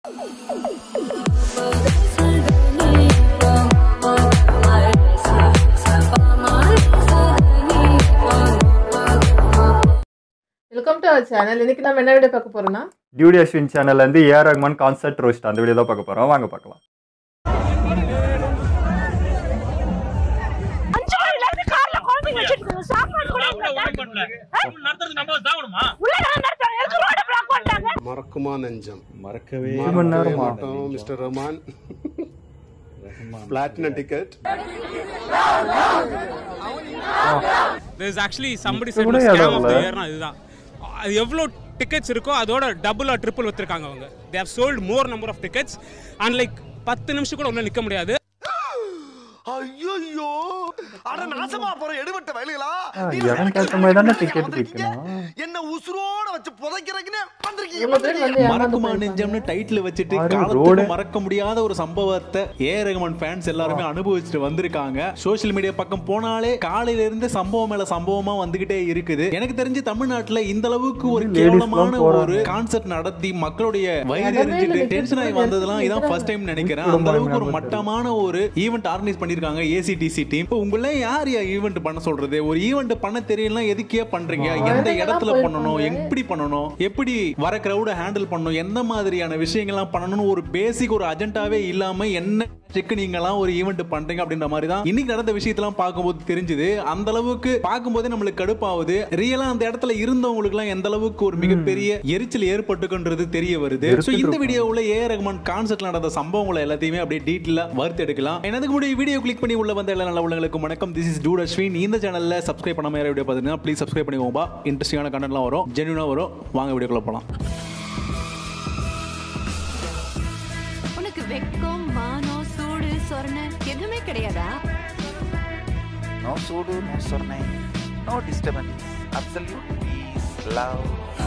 Welcome to our channel இன்னைக்கு நம்ம என்ன வீடியோ பார்க்க போறோம்னா டியூடி அஸ்வின் சேனல்ல இருந்து ஏஆர் ரஹ்மான் கான்சர்ட் ரோஸ்ட் அந்த வீடியோ தான் பார்க்க போறோம் வாங்க பார்க்கலாம் அஞ்சு மணில இருந்து கார்ல குழந்தைங்க வச்சிட்டு இருக்காங்க. சாப்பாடு கூட உள்ள இல்ல. ஒண்ணும் பண்ணல. இவன் நடத்துறது நம்ம சாவணுமா உள்ள நான் நடத்துறேன். எதுக்கு ரோட block பண்ணிட்டாங்க? மறக்குமா நெஞ்சம் மறக்கவே ஒரு மணி மறக்கவே நேரமா? மாட்டோம் mister Rahman platinum ticket there's actually somebody இப்ப said கூட scam இடம் of the இல்ல. year னா இதுதான் அது எவ்வளோ டிக்கெட்ஸ் இருக்கோ அதோட டபுள் ஆர் ட்ரிபிள் வச்சிருக்காங்க அவங்க they have sold more number of tickets and like பத்து நிமிஷம் கூட உள்ள நிற்க முடியாது ஐயோ அட நாசமா போற எடுபட்ட வயலுகளா ஆ, நீங்க இடம் எனக்கு கேட்ட மாதிரி தானே வந்திருக்கீங்க, ticket வந்திருக்கீங்க. விக்கணும். என்ன உசுரோட வச்சு புதைக்கிறதுக்குன்னு வந்திருக்கீங்க இவ்வளவு பேர் வந்து ஏமாந்து மறக்குமா போயிருக்காங்க. நெஞ்சம்னு டைட்டில் வச்சுட்டு பாரு, காலத்துக்கு road. மறக்க முடியாத ஒரு சம்பவத்தை ஏ ரகுமான் ஃபேன்ஸ் எல்லாருமே அனுபவிச்சுட்டு வந்திருக்காங்க சோஷியல் மீடியா பக்கம் போனாலே காலையில இருந்து சம்பவம் மேல சம்பவமா வந்துகிட்டே இருக்குது எனக்கு தெரிஞ்சு தமிழ்நாட்டுல இந்த அளவுக்கு ஒரு ladies எல்லாம் கேவலமான போறாங்க. ஒரு கான்செப்ட் நடத்தி மக்களுடைய வயிறு இடமே எரிஞ்சிட்டு இல்ல, டென்ஷன் ஆகி ticket வந்ததெல்லாம் இதான் எடுத்து ஃபர்ஸ்ட் டைம் நினைக்கிறேன் கொடுக்க அந்த அளவுக்கு ஒரு மாட்டாங்க. மட்டமான ஒரு ஈவெண்ட் ஆர்கனைஸ் பண்ணிருக்காங்க ஏசிடிசி டீம் இப்போ உங்களே யார் ஈவெண்ட் பண்ண சொல்றது ஒரு ஈவெண்ட் பண்ண தெரியலாம் எதுக்கே பண்றீங்க எந்த குழந்தைங்க இடத்துல எல்லாம் பண்ணணும் போயிருப்பாங்க. எப்படி பண்ணணும் எப்படி வர கிரௌட ஹேண்டில் பண்ணணும் எந்த மாதிரியான விஷயங்கள்லாம் பண்ணணும்னு ஒரு பேசிக் ஒரு அஜெண்டாவே இல்லாம என்ன செக் நீங்கலாம் ஒரு ஈவெண்ட் பண்றீங்க அப்படின்ற மாதிரி தான் இன்னைக்கு நடந்த விஷயத்தெல்லாம் பார்க்கும்போது தெரிஞ்சுது அந்த அளவுக்கு பார்க்கும்போதே நம்மளுக்கு கடுப்பாகுது ரியலா அந்த இடத்துல இருந்தவங்களுக்குலாம் எந்த அளவுக்கு ஒரு மிகப்பெரிய எரிச்சல் ஏற்பட்டுக்குன்றது தெரிய வருது ஸோ எடுத்துட்டு இந்த இருப்பாங்க. வீடியோவில் ஏ ரகுமான் கான்செர்ட்ல நடந்த சம்பவங்களை எல்லாத்தையுமே அப்படியே டீட்டெயிலா வறுத்து எடுக்கலாம் எனக்கு முன்னாடி வீடியோ கிளிக் பண்ணி உள்ள வந்த எல்லா நல்ல உள்ளங்களுக்கு வணக்கம் திஸ் இஸ் டூட் அஸ்வின் இந்த சேனல்ல சப்ஸ்கிரைப் பண்ணாம யாரும் வீடியோ பார்த்தீங்கன்னா ப்ளீஸ் சப்ஸ்கிரைப் பண்ணிக்கோங்கப்பா இன்ட்ரெஸ்டிங்கான கண்டென்ட்லாம் வரும் ஜென்யூனா வரும் வாங்க வீடியோக்குள்ள போலாம் உனக்கு வெக்கம் மானம் சூடு சொரணை எதுவுமே கிடையாதா No sudo, no surname, no disturbance. Absolute peace, love.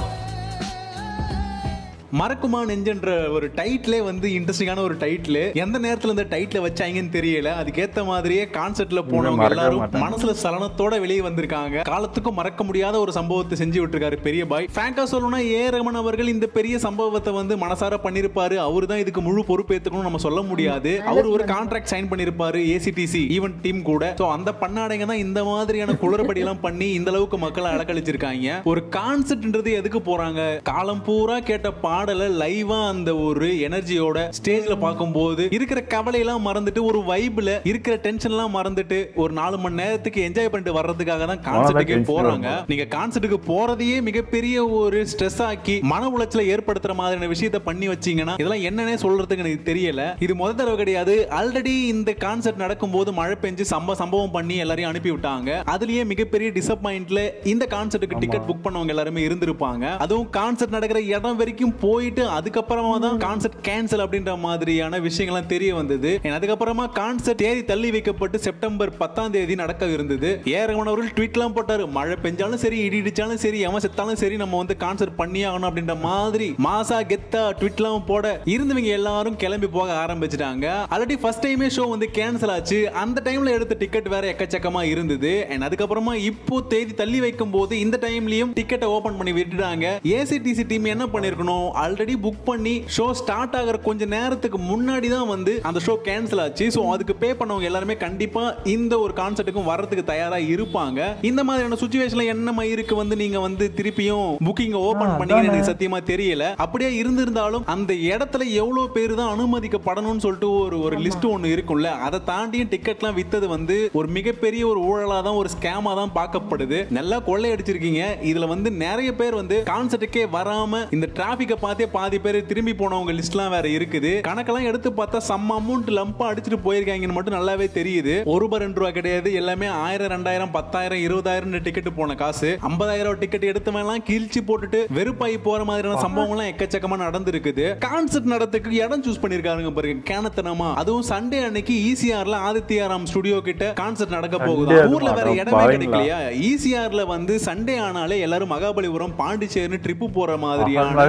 மறக்குமா நெஞ்சன்ற ஒரு டைட்டிலே வந்து இன்ட்ரெஸ்டிங்கான ஒரு டைட்டில் எந்த நேரத்துல இந்த டைட்டில் வச்சாங்கன்னு தெரியல அதுக்கேத்த மாதிரியே கான்செர்ட்ல போனவங்க மறக்கவே எல்லாரும் மாட்டாங்க. மனசுல சலனத்தோட வெளியே வந்திருக்காங்க காலத்துக்கும் மறக்க முடியாத ஒரு சம்பவத்தை செஞ்சு விட்டுருக்காரு பெரிய பாய் ஃப்ராங்கா சொல்லணும்னா ஏ ரமன் அவர்கள் இந்த பெரிய சம்பவத்தை வந்து மனசார பண்ணிருப்பாரு அவரு தான் இதுக்கு முழு பொறுப்பேற்றுக்கணும் நம்ம சொல்ல முடியாது அவர் ஒரு கான்ட்ராக்ட் சைன் பண்ணிருப்பாரு ஏசிடிசி ஈவென்ட் டீம் கூட சோ அந்த பண்ணாடைங்க தான் இந்த மாதிரியான குளறுபடி எல்லாம் பண்ணி இந்த அளவுக்கு மக்களை அலக்கழிச்சிருக்காங்க ஒரு கான்செப்ட்ன்றது எதுக்கு போறாங்க காலம் பூரா கேட்ட பாடலை லைவா அந்த ஒரு எனர்ஜியோட ஸ்டேஜ்ல பார்க்கும்போது இருக்கிற கவலையெல்லாம் மறந்துட்டு ஒரு வைப்ல இருக்கிற டென்ஷன்லாம் மறந்துட்டு ஒரு நாலு மணி நேரத்துக்கு என்ஜாய் பண்ணிட்டு வர்றதுக்காக தான் கான்செர்ட்டுக்கே tension போறாங்க வரும். நீங்க கான்செர்ட்டுக்கு போறதையே மிகப்பெரிய ஒரு ஸ்ட்ரெஸ் ஆக்கி மன உளைச்சலை ஏற்படுத்துற மாதிரியான விஷயத்த பண்ணி வச்சீங்கன்னா இதெல்லாம் என்னன்னே சொல்றதுக்கு எனக்கு தெரியல இது முத தடவை கிடையாது ஆல்ரெடி இந்த கான்செர்ட் நடக்கும்போது மழை பெஞ்சு சம்ப சம்பவம் பண்ணி எல்லாரையும் அனுப்பி விட்டாங்க அதுலயே மிகப்பெரிய டிசப்பாயிண்ட்ல இந்த கான்செர்ட்டுக்கு டிக்கெட் புக் பண்ணவங்க எல்லாருமே இருந்திருப்பாங்க அதுவும் கான்செர்ட் நடக்கிற இடம் வரைக்கும் போயிட்டு அதுக்கப்புறமா தான் கான்செர்ட் கேன்சல் அப்படின்ற மாதிரியான விஷயங்கள்லாம் தெரிய வந்தது And அதுக்கப்புறமா கான்செர்ட் தேதி தள்ளி வைக்கப்பட்டு செப்டம்பர் பத்தாம் தேதி நடக்க இருந்தது ஏரகமன் அவர்கள் ட்வீட்லாம் போட்டாரு மழை பெஞ்சாலும் சரி இடி இடிச்சாலும் சரி எவன் செத்தாலும் சரி நம்ம வந்து கான்செர்ட் பண்ணி ஆகணும் அப்படின்ற மாதிரி மாசா கெத்தா ட்வீட்லாம் போட இருந்தவங்க எல்லாரும் கிளம்பி போக ஆரம்பிச்சிட்டாங்க ஆல்ரெடி ஃபர்ஸ்ட் டைமே ஷோ வந்து கேன்சல் ஆச்சு அந்த டைம்ல எடுத்த டிக்கெட் வேற எக்கச்சக்கமா இருந்தது அண்ட் அதுக்கப்புறமா இப்போ தேதி தள்ளி வைக்கும் போது இந்த டைம்லயும் டிக்கெட்டை ஓபன் பண்ணி விட்டுட்டாங்க ஏசிடிசி டீம் என்ன பண்ணிருக்கணும் ஆல்ரெடி புக் பண்ணி ஷோ ஸ்டார்ட் ஆகிற கொஞ்ச நேரத்துக்கு முன்னாடி தான் வந்து அந்த ஷோ கேன்சல் ஆச்சு ஸோ அதுக்கு பே பண்ணவங்க எல்லாருமே கண்டிப்பா இந்த ஒரு கான்செர்ட்டுக்கும் வர்றதுக்கு தயாரா இருப்பாங்க இந்த மாதிரியான சுச்சுவேஷன்ல என்ன மயிருக்கு வந்து நீங்க வந்து திருப்பியும் புக்கிங் ஓபன் ஆ, பண்ணீங்கன்னு அதானே. எனக்கு சத்தியமா தெரியல அப்படியே இருந்திருந்தாலும் அந்த இடத்துல எவ்வளவு பேர் தான் அனுமதிக்கப்படணும்னு சொல்லிட்டு ஒரு ஒரு லிஸ்ட் ஒன்று இருக்கும்ல அதை தாண்டியும் டிக்கெட்லாம் வித்தது வந்து ஒரு மிகப்பெரிய ஒரு ஊழலா தான் ஒரு ஸ்கேமா தான் பார்க்கப்படுது நல்லா கொள்ளையடிச்சிருக்கீங்க இதுல வந்து நிறைய பேர் வந்து கான்செர்ட்டுக்கே வராம இந்த டிராபிக்கை பார்த்தே பாதி பேர் திரும்பி போனவங்க லிஸ்ட்லாம் வேற இருக்குது கணக்கெல்லாம் எடுத்து பார்த்தா சம் அமௌண்ட் லம்பா அடிச்சுட்டு போயிருக்காங்கன்னு மட்டும் நல்லாவே தெரியுது ஒரு ரூபாய் ரெண்டு ரூபா கிடையாது எல்லாமே ஆயிரம் ரெண்டாயிரம் பத்தாயிரம் இருபதாயிரம் டிக்கெட் போன காசு ஐம்பதாயிரம் டிக்கெட் எடுத்தவெல்லாம் கிழிச்சு போட்டுட்டு வெறுப்பாகி போற மாதிரியான சம்பவங்கள்லாம் எக்கச்சக்கமா நடந்திருக்குது கான்செர்ட் நடத்துக்கு இடம் சூஸ் பண்ணிருக்காருங்க பாருங்க கேனத்தனமா அதுவும் சண்டே அன்னைக்கு ஈசிஆர்ல ஆதித்யாராம் ஸ்டுடியோ கிட்ட கான்செர்ட் நடக்க போகுது Sunday ஊர்ல வேற அதுவும் இடமே பாவீங்களா? கிடைக்கலையா ஈசிஆர்ல வந்து சண்டே ஆனாலே எல்லாரும் மகாபலிபுரம் பாண்டிச்சேரின்னு ட்ரிப்பு போற மாதிரியான மகாபலிபுரம் plan traffic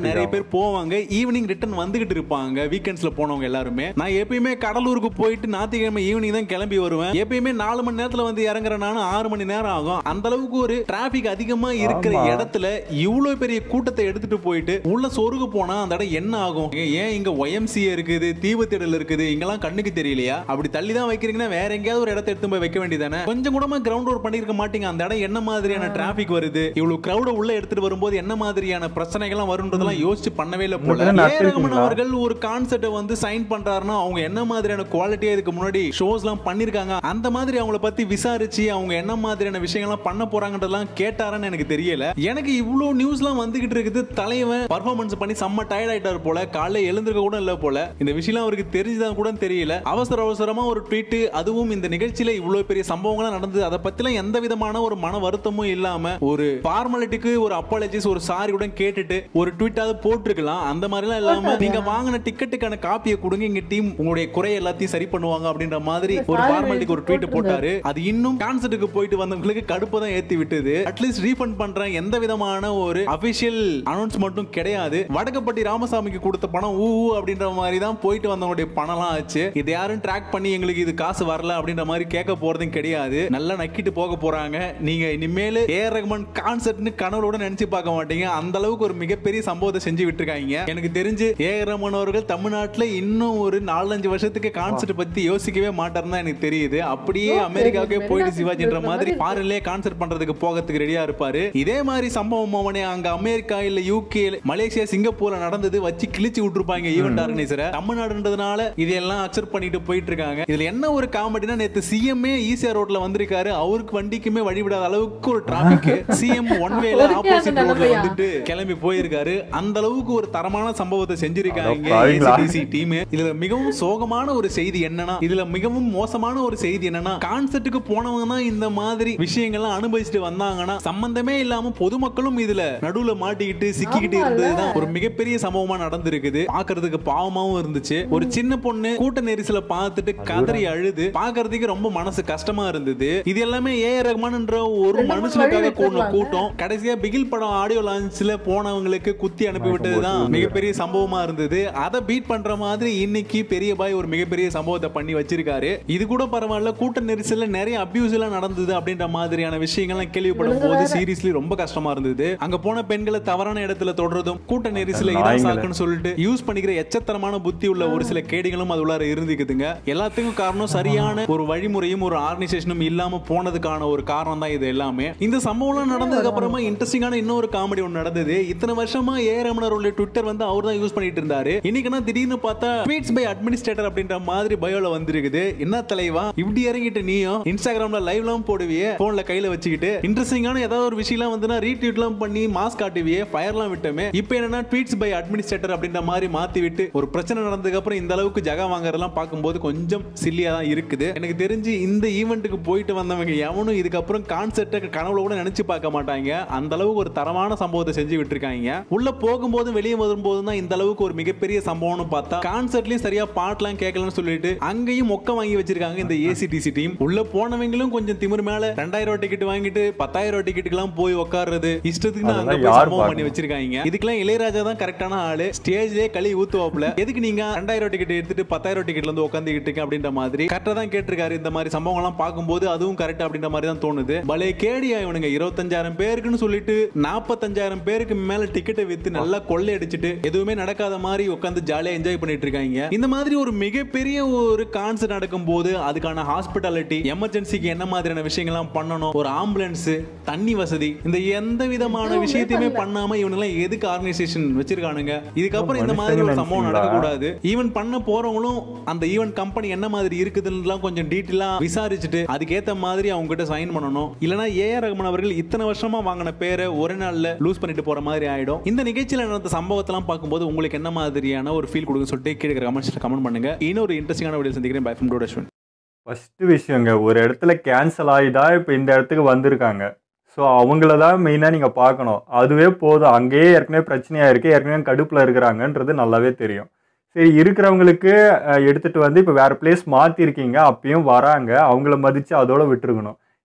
நிறைய பேர் போவாங்க ஈவினிங் ரிட்டர்ன் வந்துகிட்டு இருப்பாங்க வீக்கெண்ட்ஸ்ல போனவங்க எல்லாருமே நான் எப்பயுமே கடலூருக்கு போயிட்டு ஞாயிற்றுக்கிழமை ஈவினிங் தான் கிளம்பி வருவேன் எப்பயுமே நாலு மணி நேரத்துல வந்து இறங்குற நானும் ஆறு மணி நேரம் ஆகும் அந்த அளவுக்கு ஒரு டிராபிக் அதிகமா இருக்கிற ஆமா. இடத்துல இவ்வளவு பெரிய கூட்டத்தை எடுத்துட்டு போயிட்டு உள்ள சொருகு போனா அந்த இடம் என்ன ஆகும் ஏன் இங்க ஒயம்சிஏ இருக்குது தீவுத்திடல் இருக்குது இங்கெல்லாம் கண்ணுக்கு தெரியலையா அப்படி தள்ளி தான் வைக்கிறீங்கன்னா வேற எங்கேயாவது ஒரு இடத்த எடுத்து போய் வைக்க வேண்டியதானே கொஞ்சம் கூடமா கிரவுண்ட் ஒர்க் பண்ணிருக்க மாட்டீங்க அந்த இடம் என்ன மாதிரியான டிராபிக் வருது இவ்வளவு கிரௌட உள்ள எடுத்துட்டு வரும்போது என்ன மாதிரியான பிரச்சனைகள்லாம் வரும்ன்றதெல்லாம் யோசிச்சு பண்ணவே இல்லை போல இதெல்லாம் ஏ நடத்திருக்கீங்களா? ரகுமான் அவர்கள் ஒரு கான்செப்டை வந்து சைன் பண்றாருன்னா அவங்க என்ன மாதிரியான குவாலிட்டியா இதுக்கு முன்னாடி ஷோஸ்லாம் பண்ணிருக்காங்க அந்த மாதிரி அவங்கள பத்தி விசாரிச்சு அவங்க என்ன மாதிரியான விஷயங்கள்லாம் பண்ண போறாங்கன்றதெல்லாம் கேட்டாரான்னு எனக்கு தெரியல எனக்கு இவ்வளவு நியூஸ்லாம் வந்துகிட்டு இருக்குது தலைவன் பர்ஃபார்மன்ஸ் பண்ணி செம்ம டயர்ட் ஆயிட்டாரு போல காலைல எழுந்திருக்க கூட இல்ல போல இந்த விஷயம்லாம் அவருக்கு தெரிஞ்சுதான் கூட தெரியல அவசர அவசரமா ஒரு ட்வீட் அதுவும் இந்த நிகழ்ச்சியில இவ்வளவு பெரிய சம்பவங்கள்லாம் நடந்தது அதை பத்திலாம் எந்த விதமான ஒரு மன வருத்தமும் இல்லாம ஒரு ஃபார்மாலிட்டிக்கு ஒரு அப்பாலஜிஸ் ஒரு சாரி கூட கேட்டுட்டு ஒரு ட்வீட்டாவது போட்டிருக்கலாம் அந்த மாதிரிலாம் இல்லாம நீங்க வாங்கின டிக்கெட்டுக்கான காப்பியை கொடுங்க எங்க டீம் உங்களுடைய குறை எல்லாத்தையும் சரி பண்ணுவாங்க அப்படின்ற மாதிரி ஒரு sorry ஃபார்மாலிட்டிக்கு ஒரு ட்வீட் போட்டிருந்தாரு. போட்டாரு அது இன்னும் கான்சர்ட்டுக்கு போயிட்டு வந்தவங்களுக்கு கடுப்பு தான் ஏத்தி விட்டது அட்லீஸ்ட் ரீஃபண்ட் பண்றேன் எந்த விதமான ஒரு அபிஷியல் அனௌன்ஸ்மெண்ட்டும் கிடையாது வடக்கப்பட்டி ராமசாமிக்கு கொடுத்த பணம் ஊ ஊ அப்படின்ற மாதிரி தான் போயிட்டு வந்தவங்களுடைய பணம்லாம் ஆச்சு இது யாரும் ட்ராக் பண்ணி எங்களுக்கு இது காசு வரல அப்படின்ற மாதிரி கேட்க போறதும் கிடையாது நல்லா நக்கிட்டு போக போறாங்க நீங்க இனிமேல் ஏ ரகுமான் கான்சர்ட்னு கனவுல கூட நினைச்சு பார்க்க மாட்டீங்க அந்த அளவுக்கு ஒரு மிகப்பெரிய சம்பவத்தை செஞ்சு விட்டுருக்காங்க எனக்கு தெரிஞ்சு ஏ ரகுமான் அவர்கள் தமிழ்நாட்டுல இன்னும் ஒரு நாலஞ்சு வருஷத்துக்கு கான்சர்ட் பத்தி யோசிக்கவே மாட்டாருன்னு தான் எனக்கு தெரியுது அப்படியே ஓ, அமெரிக்காவுக்கே சரி, போயிட்டு வெளிநாட்டுக்கு சிவாஜின்ற இருக்கிற மாதிரி மாதிரி ஃபாரின்லயே கான்சர்ட் பண்றதுக்கு போகிறதுக்கு ரெடியா இருப்பாரு இதே மாதிரி சம்பவம் அவனே அங்க அமெரிக்கா இல்ல யூகே மலேசியா சிங்கப்பூர்ல நடந்தது வச்சு கிழிச்சு விட்டுருப்பாங்க ஈவெண்ட் ஆர்கனைசரை தமிழ்நாடுன்றதுனால இதெல்லாம் அக்செப்ட் பண்ணிட்டு போயிட்டு இருக்காங்க இதுல என்ன ஒரு காமெடினா நேத்து சிஎம்ஏ ஈசிஆர் ரோட்ல வந்திருக்காரு அவருக்கு வண்டிக்குமே வழிவிடாத அளவுக்கு ஒரு டிராபிக் சிஎம் ஒன் வேல அவருக்கே அந்த ஆப்போசிட் ரோட்ல நிலைமையா? வந்துட்டு கிளம்பி போயிருக்காரு அந்த அளவுக்கு ஒரு தரமான சம்பவத்தை செஞ்சிருக்காங்க அட பாவிங்களா. ACDC டீம் இதுல மிகவும் சோகமான ஒரு செய்தி என்னன்னா இதுல மிகவும் மோசமான ஒரு செய்தி என்னன்னா கான்சர்ட்டுக்கு போனவங்க தான் இந்த மாதிரி விஷயங்கள்லாம் அனுபவிச்சுட்டு வந்தாங்கன்னா சம்பந்தமே இல்லாம பொதுமக்களும் இதுல நடுவுல மாட்டிக்கிட்டு சிக்கிக்கிட்டு ஆமால்ல. இருந்ததுதான் ஒரு மிகப்பெரிய சம்பவமா நடந்திருக்குது பாக்குறதுக்கு பாவமாவும் இருந்துச்சு ஒரு சின்ன பொண்ணு கூட்ட நெரிசல பார்த்துட்டு கதறி அழுது பாக்குறதுக்கு ரொம்ப மனசு கஷ்டமா இருந்தது இது எல்லாமே ஏ ரஹ்மான்ன்ற ஒரு ரெண்டு மூணு மனுஷனுக்காக வழி கூடின வச்சிருப்பாங்க. கூட்டம் கடைசியா பிகில் படம் ஆடியோ லான்ச்ல போனவங்களுக்கு குத்தி அனுப்பி விட்டதுதான் மிகப்பெரிய சம்பவமா இருந்தது அதை பீட் பண்ற மாதிரி இன்னைக்கு பெரிய பாய் ஒரு மிகப்பெரிய சம்பவத்தை பண்ணி வச்சிருக்காரு இது கூட பரவாயில்ல கூட்ட நெரிசல்ல நிறைய அபியூஸ் எல்லாம் நடந்தது அப்படின்ற மாதிரியான விஷயங்கள்லாம் கேள்விப்படும் போது சீரியஸ்லி ரொம்ப கஷ்டமா இருந்தது அங்க போன பெண்களை தவறான இடத்துல தொடர்றதும் கூட்ட நெரிசல இதான் நாய்ங்களே. சாக்குன்னு சொல்லிட்டு யூஸ் பண்ணிக்கிற எச்சத்தரமான புத்தி உள்ள ஒரு சில கேடிகளும் அது உள்ளார இருந்துக்குதுங்க எல்லாத்துக்கும் காரணம் சரியான ஒரு வழிமுறையும் ஒரு ஆர்கனைசேஷனும் இல்லாம போனதுக்கான ஒரு காரணம் தான் இது எல்லாமே இந்த சம்பவம்லாம் நடந்ததுக்கு அப்புறமா இன்ட்ரெஸ்டிங்கான இன்னொரு காமெடி ஒன்று நடந்தது இத்தனை வருஷமா ஏ ரமணருடைய ட்விட்டர் வந்து அவர் தான் யூஸ் பண்ணிட்டு இருந்தாரு இன்னைக்குன்னா திடீர்னு பார்த்தா ட்வீட்ஸ் பை அட்மினிஸ்ட்ரேட்டர் அப்படின்ற மாதிரி பயோல வந்திருக்குது என்ன தலைவா இப்படி இறங்கிட்டு நீயும் இன்ஸ்டாகிராம்ல லைவ்லாம் போடுவியே போன்ல கையில வச்சுக்கிட்டு இன்ட்ரெஸ்டிங்கான ஏதாவது ஒரு விஷயம்லாம் வந்துன்னா ரீட்வீட்லாம் பண்ணி மாஸ் காட்டுவியே ஃபயர்லாம் விட்டோமே இப்போ என்னன்னா ட்வீட்ஸ் பை அட்மினிஸ்ட்ரேட்டர் அப்படின்ற மாதிரி மாத்தி விட்டு ஒரு பிரச்சனை நடந்ததுக்கு அப்புறம் இந்த அளவுக்கு ஜகா வாங்குறதெல்லாம் பார்க்கும்போது கொஞ்சம் சில்லியா தான் இருக்குது எனக்கு தெரிஞ்சு இந்த ஈவெண்ட்டுக்கு போயிட்டு வந்தவங்க எவனும் இதுக்கப்புறம் கான்செர்ட்டை கனவுல கூட நினைச்சு பார்க்க மாட்டாங்க அந்த அளவுக்கு ஒரு தரமான சம்பவத்தை செஞ்சு விட்டுருக்காங்க உள்ள போகும்போதும் வெளியே வரும்போதும் தான் இந்த அளவுக்கு ஒரு மிகப்பெரிய சம்பவம்னு பார்த்தா கான்செர்ட்லயும் சரியா பாட்டெல்லாம் கேட்கலன்னு சொல்லிட்டு அங்கேயும் மொக்க வாங்கி வச்சிருக்காங்க இந்த ஏசிடிசி டீம் உள்ள போனவங்களும் கொஞ்சம் திமிர் மேல ரெண்டாயிரம் ரூபாய் டிக்கெட் வாங்கிட்டு பத்தாயிரம் ரூபாய் டிக்கெட்டுக்கெல்லாம் போய் உட்கார்றது இஷ்டத்துக்கு அங்க அதெல்லாம் போய் யார் சம்பவம் பண்ணி பார்க்கணும்? வச்சிருக்காங்க இதுக்கெல்லாம் இளையராஜா தான் கரெக்டான ஆளு ஸ்டேஜ்லயே களி ஊத்துவாப்ல எதுக்கு நீங்க ரெண்டாயிரம் டிக்கெட் எடுத்துட்டு பத்தாயிரம் டிக்கெட்ல இருந்து உட்காந்துக்கிட்டு இருக்கீங்க அப்படின்ற மாதிரி கரெக்டா தான் கேட்டிருக்காரு இந்த மாதிரி சம்பவம் எல்லாம் பார்க்கும்போது அதுவும் கரெக்ட் அப்படின்ற மாதிரி தான் தோணுது பலே கேடியா இவனுங்க இருபத்தஞ்சாயிரம் பேருக்குன்னு சொல்லிட்டு நாற்பத்தஞ்சாயிரம் பேருக்கு மேல டிக்கெட்டை வித்து நல்லா கொள்ளை அடிச்சுட்டு எதுவுமே நடக்காத மாதிரி உட்காந்து ஜாலியா என்ஜாய் பண்ணிட்டு இருக்காங்க இந்த மாதிரி ஒரு மிகப்பெரிய ஒரு கான்சர்ட் நடக்கும் போது அதுக்கான ஹாஸ்பிட்டாலிட்டி எமர்ஜென்சிக்கு என்ன மாதிரியான விஷயங்கள்லாம் பண்ணணும் ஒரு ஆம்புலன்ஸ் தண்ணி வசதி இந்த எந்த விதமான எதுவுமே விஷயத்தையுமே பண்ணல. பண்ணாம இவனுங்க எதுக்கு ஆர்கனைசேஷன் வச்சிருக்கானுங்க இதுக்கப்புறம் இந்த மாதிரி ஒரு மனுஷங்க சம்பவம் நினைச்சீங்களா? நடக்கக்கூடாது ஈவன் பண்ண போறவங்களும் அந்த ஈவன் கம்பெனி என்ன மாதிரி இருக்குதுன்னு கொஞ்சம் டீட்டெயிலா விசாரிச்சுட்டு அதுக்கேத்த மாதிரி அவங்க கிட்ட சைன் பண்ணணும் இல்லனா ஏஆர் ரஹ்மான் அவர்கள் இத்தனை வருஷமா வாங்கின பேரை ஒரு நாள்ல லூஸ் பண்ணிட்டு போற மாதிரி ஆயிடும் இந்த நிகழ்ச்சியில நடந்த சம்பவத்தெல்லாம் பார்க்கும்போது உங்களுக்கு என்ன மாதிரியான ஒரு ஃபீல் கொடுங்க சொல்லிட்டு கீழே கமெண்ட்ஸ்ல கமெண்ட் பண்ணுங்க இன்னொரு இன்ட்ரெஸ்டிங்கான வீடியோ சந்திக்கிறேன் பை ஃப்ரம் டோடஸ்வன் ஃபஸ்ட்டு விஷயங்க ஒரு இடத்துல கேன்சல் ஆகி தான் இப்போ இந்த இடத்துக்கு வந்திருக்காங்க ஸோ அவங்கள தான் மெயினாக நீங்கள் பார்க்கணும் அதுவே போதும் அங்கேயே ஏற்கனவே பிரச்சனையாக இருக்குது ஏற்கனவே கடுப்பில் இருக்கிறாங்கன்றது நல்லாவே தெரியும் சரி இருக்கிறவங்களுக்கு அஹ், எடுத்துகிட்டு வந்து இப்போ வேறு பிளேஸ் மாற்றிருக்கீங்க அப்பயும் வராங்க அவங்கள மதித்து அதோட விட்டுருக்கணும்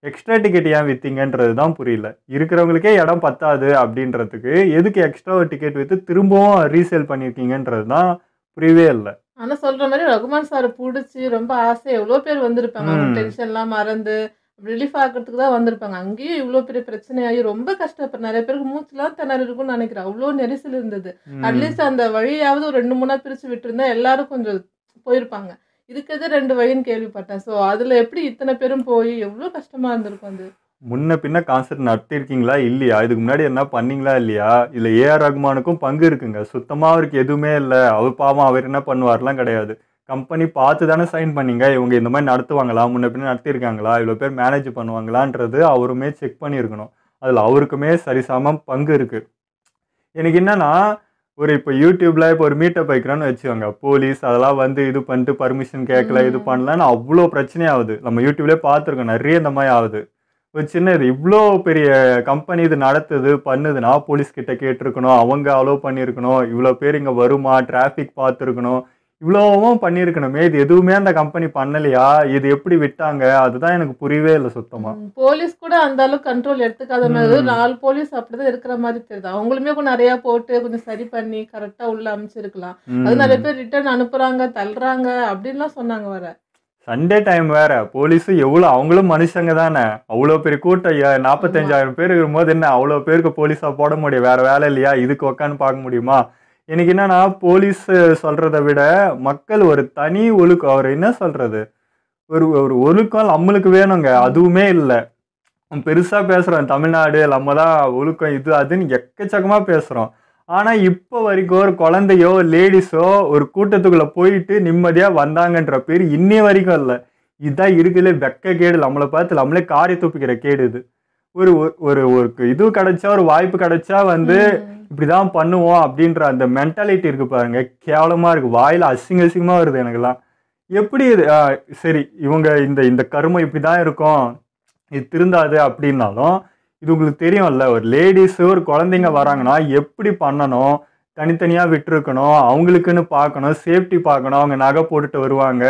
எக்ஸ்ட்ரா டிக்கெட் ஏன் விற்றீங்கன்றது தான் புரியல இருக்கிறவங்களுக்கே இடம் பத்தாது அப்படின்றதுக்கு எதுக்கு எக்ஸ்ட்ரா ஒரு டிக்கெட் விற்று திரும்பவும் ரீசேல் பண்ணியிருக்கீங்கன்றது தான் புரியவே இல்லை ஆனா சொல்ற மாதிரி ரகுமான் சார் புடிச்சு ரொம்ப ஆசை எவ்வளோ பேர் வந்திருப்பாங்க அவங்க ம். டென்ஷன் எல்லாம் மறந்து ரிலீஃப் ஆகிறதுக்கு தான் வந்திருப்பாங்க அங்கேயும் இவ்வளோ பெரிய பிரச்சனையாகி ரொம்ப கஷ்டப்பட்டு நிறைய பேருக்கு மூச்சுலாம் திணறி இருக்கும்னு நினைக்கிறேன் அவ்வளோ நெரிசல் இருந்தது ம். அட்லீஸ்ட் அந்த வழியாவது ஒரு ரெண்டு மூணா பிரிச்சு விட்டுருந்தா எல்லாரும் கொஞ்சம் போயிருப்பாங்க இருக்கிறது ரெண்டு வழின்னு கேள்விப்பட்டேன் ஸோ அதுல எப்படி இத்தனை பேரும் போய் எவ்வளோ கஷ்டமா இருந்திருக்கும் அது முன்ன பின்ன கான்சர்ட் நடத்திருக்கீங்களா இல்லையா இதுக்கு முன்னாடி என்ன பண்ணீங்களா இல்லையா இல்லை ஏஆர் ரகுமானுக்கும் பங்கு இருக்குங்க சுத்தமாக அவருக்கு எதுவுமே இல்லை அவர் பாவம் அவர் என்ன பண்ணுவார்லாம் கிடையாது கம்பெனி பார்த்து தானே சைன் பண்ணீங்க இவங்க இந்த மாதிரி நடத்துவாங்களா முன்ன பின்ன நடத்தியிருக்காங்களா இவ்வளோ பேர் மேனேஜ் பண்ணுவாங்களான்றது அவருமே செக் பண்ணியிருக்கணும் அதில் அவருக்குமே சரிசமம் பங்கு இருக்குது எனக்கு என்னன்னா ஒரு இப்போ யூடியூப்ல இப்போ ஒரு மீட்டப் வைக்கிறோன்னு வச்சுக்கோங்க போலீஸ் அதெல்லாம் வந்து இது பண்ணிட்டு பர்மிஷன் கேட்கல இது ம். பண்ணலன்னு அவ்வளோ பிரச்சனையாகுது நம்ம யூடியூப்லேயே பார்த்துருக்கோம் நிறைய இந்த மாதிரி ஆகுது ஒரு சின்ன இது இவ்வளோ பெரிய கம்பெனி இது நடத்துது பண்ணுதுன்னா போலீஸ் கிட்ட கேட்டிருக்கணும் அவங்க அலோவ் பண்ணியிருக்கணும் இவ்வளோ பேர் இங்கே வருமா டிராஃபிக் பார்த்துருக்கணும் இவ்வளோவும் பண்ணியிருக்கணுமே இது எதுவுமே அந்த கம்பெனி பண்ணலையா இது எப்படி விட்டாங்க அதுதான் எனக்கு புரியவே இல்லை சுத்தமாக ம், போலீஸ் கூட அந்த அளவுக்கு கண்ட்ரோல் எடுத்துக்காத மாதிரி ம். நாலு போலீஸ் அப்படிதான் இருக்கிற மாதிரி தெரியுது அவங்களுமே கொஞ்சம் நிறைய போட்டு கொஞ்சம் சரி பண்ணி கரெக்டா உள்ள அமைச்சிருக்கலாம் அது நிறைய பேர் ரிட்டர்ன் அனுப்புறாங்க தள்ளுறாங்க அப்படின்லாம் சொன்னாங்க வர சண்டே டைம் வேற போலீஸ் எவ்வளோ அவங்களும் மனுஷங்க தானே அவ்வளோ பெரிய கூட்டம் ஐயா, நாற்பத்தஞ்சாயிரம் பேர் இருக்கும்போது என்ன அவ்வளோ பேருக்கு போலீஸா போட முடியும் வேற வேலை இல்லையா இதுக்கு உக்காந்து பார்க்க முடியுமா எனக்கு என்னன்னா போலீஸ் சொல்றதை விட மக்கள் ஒரு தனி ஒழுக்கம் அவர் என்ன சொல்றது ஒரு ஒரு ஒழுக்கம் நம்மளுக்கு வேணுங்க அதுவுமே இல்லை பெருசா பேசுறோம் தமிழ்நாடு நம்ம தான் ஒழுக்கம் இது அதுன்னு எக்கச்சக்கமா பேசுறோம் ஆனா இப்போ வரைக்கும் ஒரு குழந்தையோ லேடிஸோ ஒரு கூட்டத்துக்குள்ள போயிட்டு நிம்மதியா வந்தாங்கன்ற பேர் இன்னி வரைக்கும் இல்லை இதுதான் இருக்குதுல வெக்க கேடு நம்மளை பார்த்து நம்மளே காரி துப்பிக்கிற கேடு இது ஒரு ஒரு- ஒரு ஒரு இது கிடைச்சா ஒரு வாய்ப்பு கிடைச்சா வந்து இப்படிதான் பண்ணுவோம் அப்படின்ற அந்த மென்டாலிட்டி இருக்கு பாருங்க கேவலமா இருக்கு வாயில அசிங்க அசிங்கமா வருது எனக்கெல்லாம் எப்படி இது ஆ, சரி இவங்க இந்த இந்த கருமம் இப்படிதான் இருக்கும் இது திருந்தாது அப்படின்னாலும் இது உங்களுக்கு தெரியும்ல ஒரு லேடிஸ் ஒரு குழந்தைங்க வராங்கன்னா எப்படி பண்ணணும் தனித்தனியா விட்டுருக்கணும் அவங்களுக்குன்னு பார்க்கணும் சேஃப்டி பார்க்கணும் அவங்க நகை போட்டுட்டு வருவாங்க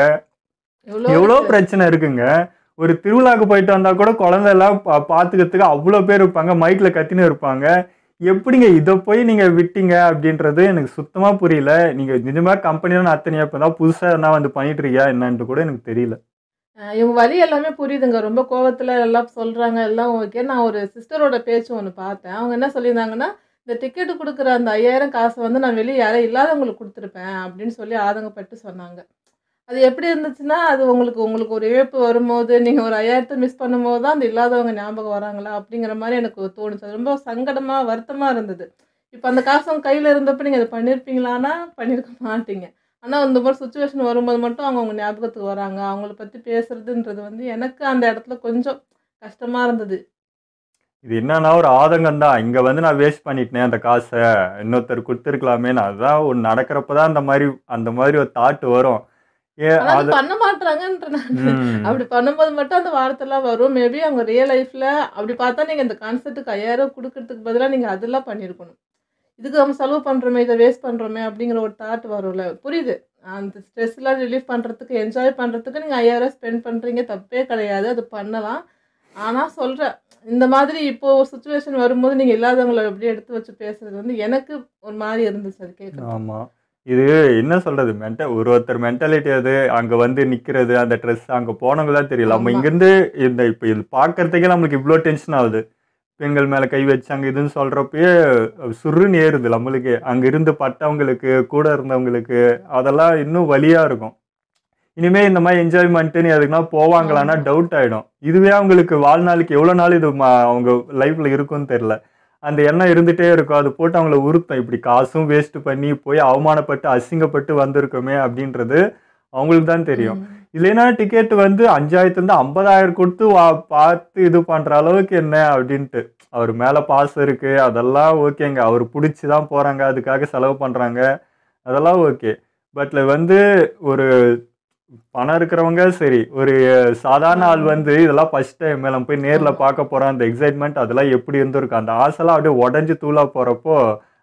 எவ்வளோ பிரச்சனை இருக்குங்க ஒரு திருவிழாக்கு போயிட்டு வந்தா கூட குழந்தை எல்லாம் பா- பார்த்துக்கிறதுக்கு அவ்வளோ பேர் இருப்பாங்க மைக்ல கத்தின்னு இருப்பாங்க எப்படிங்க இதை போய் நீங்க விட்டீங்க அப்படின்றது எனக்கு சுத்தமா புரியல நீங்க நிஜமா கம்பெனில அத்தனையா இப்போ தான் புதுசா என்ன வந்து பண்ணிட்டு இருக்கியா என்னன்ட்டு கூட எனக்கு தெரியல அஹ் இவங்க வழி எல்லாமே புரியுதுங்க ரொம்ப கோவத்துல எல்லாம் சொல்றாங்க எல்லாம் ஓகே நான் ஒரு சிஸ்டரோட பேச்சு ஒன்று பார்த்தேன் அவங்க என்ன சொல்லியிருந்தாங்கன்னா இந்த டிக்கெட்டு கொடுக்குற அந்த ஐயாயிரம் காசை வந்து நான் வெளியே யாரும் இல்லாதவங்களுக்கு கொடுத்துருப்பேன் அப்படின்னு சொல்லி ஆதங்கப்பட்டு சொன்னாங்க அது எப்படி இருந்துச்சுன்னா அது உங்களுக்கு உங்களுக்கு ஒரு இழப்பு வரும்போது நீங்கள் ஒரு ஐயாயிரத்தை மிஸ் பண்ணும்போது தான் அந்த இல்லாதவங்க ஞாபகம் வராங்களா அப்படிங்கிற மாதிரி எனக்கு தோணுச்சு அது ரொம்ப சங்கடமாக வருத்தமாக இருந்தது இப்போ அந்த காசு உங்க கையில் இருந்தப்போ நீங்கள் அதை பண்ணியிருப்பீங்களான்னா பண்ணியிருக்க மாட்டீங்க ஆனால் இந்த மாதிரி சுச்சுவேஷன் வரும்போது மட்டும் அவங்க அவங்க ஞாபகத்துக்கு வராங்க அவங்கள பற்றி பேசுறதுன்றது வந்து எனக்கு அந்த இடத்துல கொஞ்சம் கஷ்டமாக இருந்தது இது என்னன்னா ஒரு ஆதங்கம் தான் இங்க வந்து நான் வேஸ்ட் பண்ணிட்டேன் அந்த காசை இன்னொருத்தர் கொடுத்துருக்கலாமே அதுதான் ஒன்று நடக்கிறப்ப தான் அந்த மாதிரி அந்த மாதிரி ஒரு தாட் வரும் ஏன் ஆனால் அது அது பண்ண மாட்றாங்கன்ற நான் ம். அப்படி பண்ணும்போது மட்டும் அந்த வார்த்தைலாம் வரும் மேபி அவங்க ரியல் லைஃப்பில் அப்படி பார்த்தா நீங்கள் இந்த கான்செப்ட்டுக்கு ஐயாயிரம் கொடுக்கறதுக்கு பதிலாக நீங்கள் அதெல்லாம் பண்ணியிருக்கணும் இதுக்கு நம்ம செலவு பண்ணுறோமே இதை வேஸ்ட் பண்ணுறோமே அப்படிங்கிற ஒரு தாட் வரும்ல புரியுது அந்த ஸ்ட்ரெஸ்லாம் ரிலீஃப் பண்ணுறதுக்கு என்ஜாய் பண்ணுறதுக்கு நீங்கள் ஐயாயிரம் ஸ்பெண்ட் பண்ணுறீங்க தப்பே கிடையாது அது பண்ணலாம் ஆனால் சொல்கிறேன் இந்த மாதிரி இப்போ சுச்சுவேஷன் வரும்போது நீங்கள் இல்லாதவங்களை எப்படி எடுத்து வச்சு பேசுறது வந்து எனக்கு ஒரு மாதிரி இருந்துச்சு அது கேட்க ஆமா இது என்ன சொல்றது மென்ட ஒரு ஒருத்தர் மென்டாலிட்டி அது அங்க வந்து நிக்கிறது அந்த ட்ரெஸ் அங்க போனவங்க தான் தெரியல நம்ம ஆமா. இங்கிருந்து இந்த இப்ப இது பார்க்கறதுக்கே நம்மளுக்கு இவ்வளோ டென்ஷன் ஆகுது பெண்கள் மேல கை வச்சாங்க இதுன்னு சொல்றப்பயே சுருன்னு ஏறுது நம்மளுக்கு அங்க இருந்து பட்டவங்களுக்கு கூட இருந்தவங்களுக்கு அதெல்லாம் இன்னும் வலியா இருக்கும் இனிமே இந்த மாதிரி என்ஜாய்மெண்ட்டுன்னு எதுக்குன்னா போவாங்களான்னா ஆமா. டவுட் ஆயிடும் இதுவே அவங்களுக்கு வாழ்நாளுக்கு எவ்வளோ நாள் இது ம- அவங்க லைஃப்ல இருக்கும்னு தெரியல அந்த எண்ணம் இருந்துட்டே இருக்கும் அது போட்டு அவங்கள உறுத்தம் இப்படி காசும் வேஸ்ட் பண்ணி போய் அவமானப்பட்டு அசிங்கப்பட்டு வந்திருக்கோமே அப்படின்றது அவங்களுக்கு தான் தெரியும் இல்லைன்னா டிக்கெட் வந்து அஞ்சாயிரத்துலேருந்து ஐம்பதாயிரம் கொடுத்து வா பார்த்து இது பண்ணுற அளவுக்கு என்ன அப்படின்ட்டு அவர் மேலே பாஸ் இருக்கு அதெல்லாம் ஓகேங்க அவர் பிடிச்சி தான் போகிறாங்க அதுக்காக செலவு பண்ணுறாங்க அதெல்லாம் ஓகே பட்ல வந்து ஒரு பணம் இருக்கிறவங்க சரி ஒரு சாதாரண ஆள் வந்து இதெல்லாம் ஃபர்ஸ்ட் டைம் நம்ம போய் நேரில் பார்க்க போகிறோம் அந்த எக்ஸைட்மெண்ட் அதெல்லாம் எப்படி இருந்திருக்கும் அந்த ஆசைலாம் அப்படியே உடஞ்சி தூளா போகிறப்போ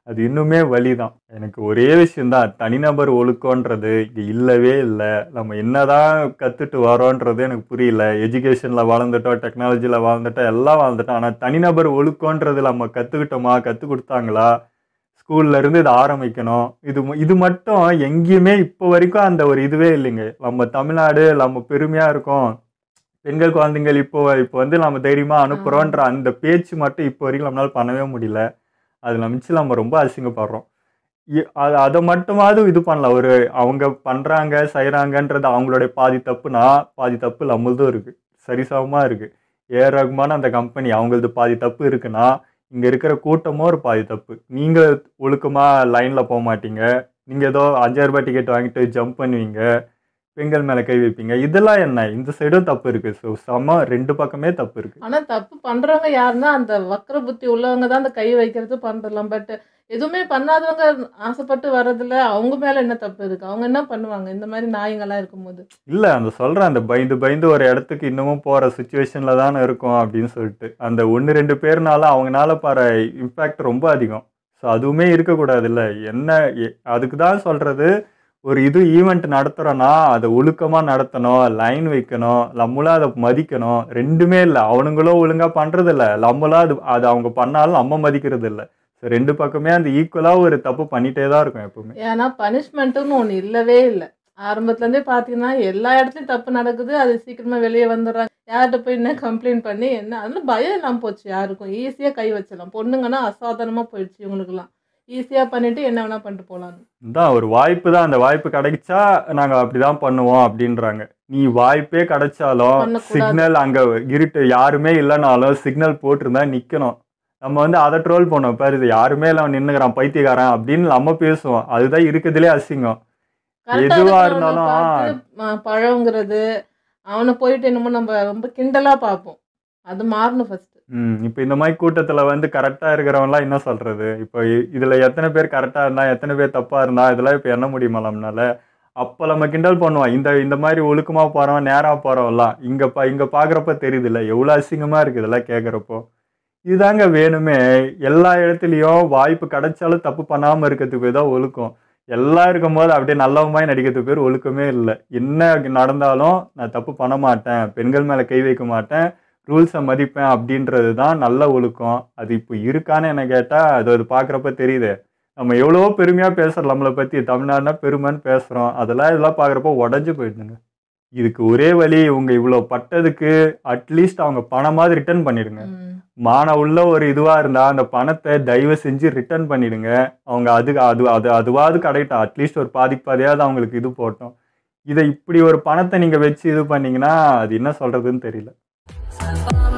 அது இன்னுமே வலி தான் எனக்கு ஒரே விஷயம்தான் தனிநபர் ஒழுக்கன்றது இங்கே இல்லவே இல்லை நம்ம என்னதான் கற்றுட்டு வரோன்றது எனக்கு புரியல எஜுகேஷனில் வளர்ந்துட்டோம் டெக்னாலஜியில் வாழ்ந்துட்டோம் எல்லாம் வாழ்ந்துட்டோம் ஆனால் தனிநபர் ஒழுக்கன்றது நம்ம கற்றுக்கிட்டோமா கற்றுக் கொடுத்தாங்களா ஸ்கூல்ல இருந்து இதை ஆரம்பிக்கணும் இது ம- இது மட்டும் எங்கேயுமே இப்போ வரைக்கும் அந்த ஒரு இதுவே இல்லைங்க நம்ம தமிழ்நாடு நம்ம பெருமையா இருக்கோம் பெண்கள் குழந்தைங்கள் இப்போ இப்போ வந்து நம்ம தைரியமா அனுப்புறோன்ற அந்த பேச்சு மட்டும் இப்போ வரைக்கும் நம்மளால பண்ணவே முடியல அதில் மிச்சு நம்ம ரொம்ப அசிங்கப்படுறோம் இ- அது அதை மட்டுமாவது இது பண்ணலாம் ஒரு அவங்க பண்றாங்க செய்கிறாங்கன்றது அவங்களுடைய பாதி தப்புனா பாதி தப்பு நம்மளதும் இருக்கு சரிசமமாக இருக்கு ஏ ரகுமான் அந்த கம்பெனி அவங்களது பாதி தப்பு இருக்குன்னா இங்க இருக்கிற கூட்டமும் ஒரு பாதி தப்பு நீங்க ஒழுக்கமா லைன்ல போக மாட்டீங்க நீங்க ஏதோ அஞ்சாயிரம் ரூபாய் டிக்கெட் வாங்கிட்டு ஜம்ப் பண்ணுவீங்க பெண்கள் மேல கை வைப்பீங்க இதெல்லாம் என்ன இந்த சைடும் தப்பு இருக்கு ஸோ சம ரெண்டு பக்கமே தப்பு இருக்கு ஆனா தப்பு பண்றவங்க யாருன்னா அந்த வக்ர புத்தி உள்ளவங்க தான் அந்த கை வைக்கிறது பண்றலாம் பட் எதுவுமே பண்ணாதவங்க ஆசைப்பட்டு வர்றதுல அவங்க மேல என்ன தப்பு இருக்கு அவங்க என்ன பண்ணுவாங்க இந்த மாதிரி நாய்ங்கெல்லாம் இருக்கும்போது இல்ல அந்த சொல்றேன் அந்த பயந்து பயந்து ஒரு இடத்துக்கு இன்னமும் போற சுச்சுவேஷன்ல தானே இருக்கும் அப்படின்னு சொல்லிட்டு அந்த ஒன்று ரெண்டு பேர்னால அவங்கனால பாரு இம்பேக்ட் ரொம்ப அதிகம் ஸோ அதுவுமே இருக்கக்கூடாது இல்லை என்ன எ- அதுக்கு தான் சொல்றது ஒரு இது ஈவெண்ட் நடத்துறோன்னா அதை ஒழுக்கமா நடத்தணும் லைன் வைக்கணும் நம்மளும் அதை மதிக்கணும் ரெண்டுமே இல்லை அவனுங்களும் ஒழுங்கா பண்றது இல்லை நம்மளும் அது அது அவங்க பண்ணாலும் நம்ம மதிக்கிறது இல்லை ஸோ ரெண்டு பக்கமே அந்த ஈக்குவலா ஒரு தப்பு பண்ணிட்டே தான் இருக்கும் எப்பவுமே ஏன்னா பனிஷ்மெண்ட்டுன்னு ஒன்று இல்லவே இல்லை ஆரம்பத்துலேருந்தே பார்த்தீங்கன்னா எல்லா இடத்துலையும் தப்பு நடக்குது அது சீக்கிரமாக வெளியே வந்துடுறாங்க யார்கிட்ட போய் என்ன கம்ப்ளைண்ட் பண்ணி என்ன அதில் பயம் இல்லாமல் போச்சு யாருக்கும் ஈஸியாக கை வச்சிடலாம் பொண்ணுங்கன்னா அசாதாரணமாக போயிடுச்சு இவங்களுக்குலாம் ஈஸியாக பண்ணிட்டு என்ன வேணால் பண்ணிட்டு போகலான்னு தான் ஒரு வாய்ப்பு தான் அந்த வாய்ப்பு கிடைச்சா நாங்க அப்படிதான் பண்ணுவோம் அப்படின்றாங்க நீ வாய்ப்பே கிடைச்சாலும் பண்ணக்கூடாது. சிக்னல் அங்க இருட்டு யாருமே இல்லைனாலும் சிக்னல் போட்டிருந்தா நிக்கணும் நம்ம வந்து அதை ட்ரோல் பண்ணோம் பாரு இது யாருமே இல்லாம நின்னுக்கிறான் பைத்தியக்காரன் அப்படின்னு நம்ம பேசுவோம் அதுதான் இருக்கிறதுலே அசிங்கம் கரெக்டாக எதுவா இருக்கிறவனை இருந்தாலும் பார்த்து ம- பழகுங்கிறது அவனை போயிட்டு என்னமோ நம்ம ரொம்ப கிண்டலாக பார்ப்போம் அது மாறணும் ஃபர்ஸ்ட் ம் இப்போ இந்த மாதிரி கூட்டத்துல வந்து கரெக்டா இருக்கிறவன்லாம் என்ன சொல்றது இப்போ இ- இதுல எத்தனை பேர் கரெக்டா இருந்தா எத்தனை பேர் தப்பா இருந்தா இதெல்லாம் இப்போ எண்ண முடியுமா நம்மளால அப்போ நம்ம கிண்டல் பண்ணுவோம் இந்த இந்த மாதிரி ஒழுக்கமா போறவன் நேரா போறவன்லாம் இங்க பா இங்க பாக்குறப்ப தெரியுது இல்ல எவ்வளவு அசிங்கமா இருக்கு இதெல்லாம் கேக்குறப்போ இதுதாங்க வேணுமே எல்லா இடத்துலயும் வாய்ப்பு கிடைச்சாலும் தப்பு பண்ணாம இருக்கிறதுக்கு பேர் தான் ஒழுக்கம் எல்லாம் இருக்கும்போது அப்படியே நல்லவமாய் நடிக்கிறதுக்கு பேர் ஒழுக்கமே இல்லை என்ன நடந்தாலும் நான் தப்பு பண்ண மாட்டேன் பெண்கள் மேல கை வைக்க மாட்டேன் ரூல்ஸை மதிப்பேன் அப்படின்றது தான் நல்ல ஒழுக்கம் அது இப்போ இருக்கான்னு என்ன கேட்டால் அது அது பார்க்குறப்ப தெரியுது நம்ம எவ்வளவோ பெருமையாக பேசுகிறோம் நம்மளை பற்றி தமிழ்நாடுனா பெருமைன்னு பேசுகிறோம் அதெல்லாம் இதெல்லாம் பார்க்குறப்ப உடஞ்சி போயிடுதுங்க இதுக்கு ஒரே வழி இவங்க இவ்வளோ பட்டதுக்கு அட்லீஸ்ட் அவங்க பணமாவது ரிட்டர்ன் பண்ணிடுங்க மான உள்ள ஒரு இதுவாக இருந்தால் அந்த பணத்தை தயவு செஞ்சு ரிட்டர்ன் பண்ணிடுங்க அவங்க அது அது அது அதுவாவது கிடையட்டும் அட்லீஸ்ட் ஒரு பாதிக்கு பாதியாவது அவங்களுக்கு இது போட்டோம் இதை இப்படி ஒரு பணத்தை நீங்கள் வச்சு இது பண்ணீங்கன்னா அது என்ன சொல்கிறதுன்னு தெரியல